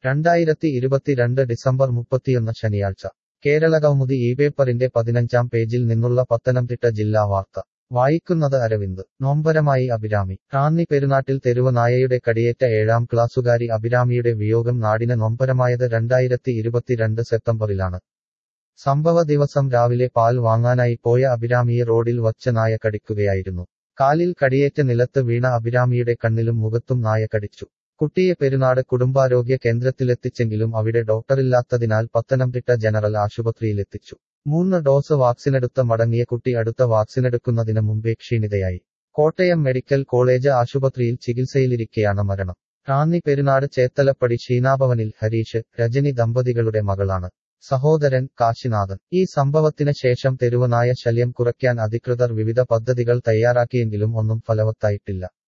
രണ്ടായിരത്തി ഇരുപത്തിരണ്ട് ഡിസംബർ മുപ്പത്തിയൊന്ന് ശനിയാഴ്ച കേരളകൗമുദി ഈ പേപ്പറിന്റെ പതിനഞ്ചാം പേജിൽ നിന്നുള്ള പത്തനംതിട്ട ജില്ലാ വാർത്ത വായിക്കുന്നത് അരവിന്ദ് നോമ്പരമായി അഭിരാമി റാന്നി പെരുന്നാട്ടിൽ തെരുവ് നായയുടെ കടിയേറ്റ ഏഴാം ക്ലാസ്സുകാരി അഭിരാമിയുടെ വിയോഗം നാടിന് നൊമ്പരമായത് രണ്ടായിരത്തി ഇരുപത്തിരണ്ട് സെപ്റ്റംബറിലാണ് സംഭവ ദിവസം രാവിലെ പാൽ വാങ്ങാനായി പോയ അഭിരാമിയെ റോഡിൽ വച്ച് നായ കടിക്കുകയായിരുന്നു കാലിൽ കടിയേറ്റ് നിലത്ത് വീണ അഭിരാമിയുടെ കണ്ണിലും മുഖത്തും നായ കടിച്ചു കുട്ടിയെ പെരുന്നാട് കുടുംബാരോഗ്യ കേന്ദ്രത്തിലെത്തിച്ചെങ്കിലും അവിടെ ഡോക്ടറില്ലാത്തതിനാൽ പത്തനംതിട്ട ജനറൽ ആശുപത്രിയിലെത്തിച്ചു മൂന്ന് ഡോസ് വാക്സിനെടുത്ത മടങ്ങിയ കുട്ടി അടുത്ത വാക്സിനെടുക്കുന്നതിന് മുമ്പേ ക്ഷീണിതയായി കോട്ടയം മെഡിക്കൽ കോളേജ് ആശുപത്രിയിൽ ചികിത്സയിലിരിക്കെയാണ് മരണം റാന്നി പെരുന്നാട് ചേത്തലപ്പടി ഷീനാഭവനിൽ ഹരീഷ് രജനി ദമ്പതികളുടെ മകളാണ് സഹോദരൻ കാശിനാഥൻ ഈ സംഭവത്തിന് ശേഷം തെരുവനായ ശല്യം കുറയ്ക്കാൻ അധികൃതർ വിവിധ പദ്ധതികൾ തയ്യാറാക്കിയെങ്കിലും ഒന്നും ഫലവത്തായിട്ടില്ല